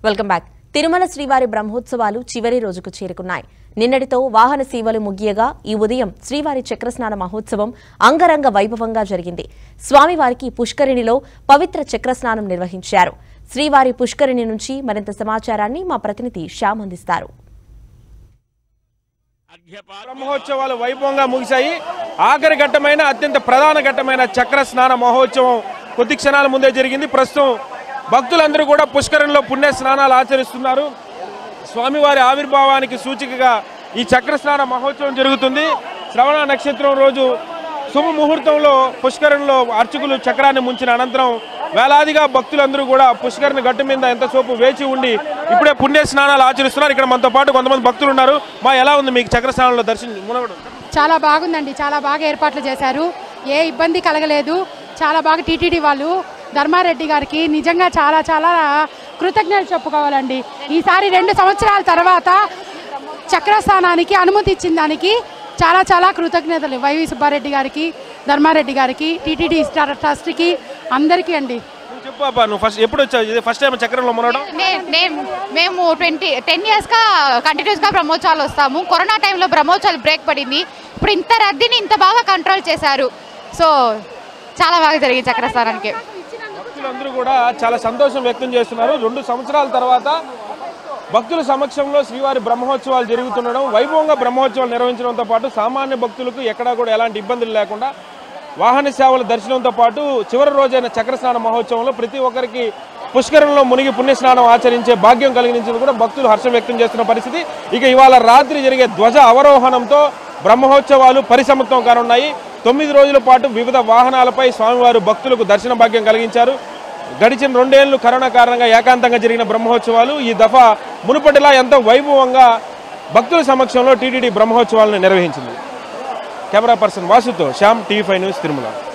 welcome back Tirumala శ్రీవారి బ్రహ్మోత్సవాలు చివరి రోజుకు చేరుకున్నాయి నిన్నటితో వాహన సేవలు ముగియగా ఈ ఉదయం శ్రీవారి చక్రస్నాన మహోత్సవం అంగరంగ వైభవంగా జరిగింది స్వామివారికి పుష్కరిణిలో పవిత్ర చక్రస్నానం నిర్వహించారు శ్రీవారి పుష్కరిణి నుంచి మరింత సమాచారాన్ని మా ప్రతినిధి శ్యామ్ అందిస్తారు బ్రహ్మోత్సవాలు వైభవంగా ముగిశాయి ఆఖరి ఘట్టమైన అత్యంత ప్రధాన ఘట్టమైన చక్ర స్నాన మహోత్సవం కొద్ది క్షణాల ముందే జరిగింది ప్రస్తుతం భక్తులందరూ కూడా పుష్కరంలో పుణ్య స్నానాలు ఆచరిస్తున్నారు స్వామివారి ఆవిర్భావానికి సూచికగా ఈ చక్ర స్నాన మహోత్సవం జరుగుతుంది శ్రవణ నక్షత్రం రోజు శుభ ముహూర్తంలో పుష్కరంలో అర్చకులు చక్రాన్ని ముంచిన అనంతరం వేలాదిగా భక్తులందరూ కూడా పుష్కరిని గట్టు మీద ఎంతసేపు వేచి ఉండి ఇప్పుడే పుణ్య స్నానాలు ఆచరిస్తున్నారు ఇక్కడ మనతో పాటు కొంతమంది భక్తులు ఉన్నారు మా ఎలా ఉంది మీకు చక్ర స్నానంలో దర్శనం మునగడం చాలా బాగుందండి చాలా బాగా ఏర్పాట్లు చేశారు ఏ ఇబ్బంది కలగలేదు చాలా బాగా టీటీడీ వాళ్ళు ధర్మారెడ్డి గారికి నిజంగా చాలా చాలా కృతజ్ఞతలు చెప్పుకోవాలండి ఈసారి రెండు సంవత్సరాల తర్వాత చక్రస్థానానికి అనుమతి ఇచ్చిన దానికి చాలా చాలా కృతజ్ఞతలు వైవి సుబ్బారెడ్డి గారికి ధర్మారెడ్డి గారికి టీటీడీ ట్రస్ట్కి అందరికీ అండి నువ్వు చెప్పు పాపా నువ్వు ఫస్ట్ ఎప్పుడు వచ్చావు ఇది ఫస్ట్ టైం చక్రంలో మునగడం నే- నే- మేము ట్వంటీ టెన్ ఇయర్స్గా కంటిన్యూస్గా బ్రహ్మోత్సవాలు వస్తాము కరోనా టైంలో బ్రహ్మోత్సవాలు బ్రేక్ పడింది ఇప్పుడు ఇంత రద్దీని ఇంత బాగా కంట్రోల్ చేశారు సో చాలా బాగా జరిగింది చక్రస్థానానికి భక్తులందరూ కూడా చాలా సంతోషం వ్యక్తం చేస్తున్నారు రెండు సంవత్సరాల తర్వాత భక్తుల సమక్షంలో శ్రీవారి బ్రహ్మోత్సవాలు జరుగుతుండడం వైభవంగా బ్రహ్మోత్సవాలు నిర్వహించడంతో పాటు సామాన్య భక్తులకు ఎక్కడా కూడా ఎలాంటి ఇబ్బందులు లేకుండా వాహన సేవల దర్శనంతో పాటు చివరి రోజైన చక్రస్నాన మహోత్సవంలో ప్రతి ఒక్కరికి పుష్కరంలో మునిగి పుణ్యస్నానం ఆచరించే భాగ్యం కలిగించింది కూడా భక్తులు హర్షం వ్యక్తం చేస్తున్న పరిస్థితి ఇక ఇవాళ రాత్రి జరిగే ధ్వజ అవరోహణంతో బ్రహ్మోత్సవాలు పరిసమత్వం కానున్నాయి తొమ్మిది రోజుల పాటు వివిధ వాహనాలపై స్వామివారు భక్తులకు దర్శన భాగ్యం కలిగించారు గడిచిన రెండేళ్లు కరోనా కారణంగా ఏకాంతంగా జరిగిన బ్రహ్మోత్సవాలు ఈ దఫా మునుపటిలా ఎంతో వైభవంగా భక్తుల సమక్షంలో టీటీడీ బ్రహ్మోత్సవాలను నిర్వహించింది కెమెరా పర్సన్ వాసుతో Shyam TV five news Tirumala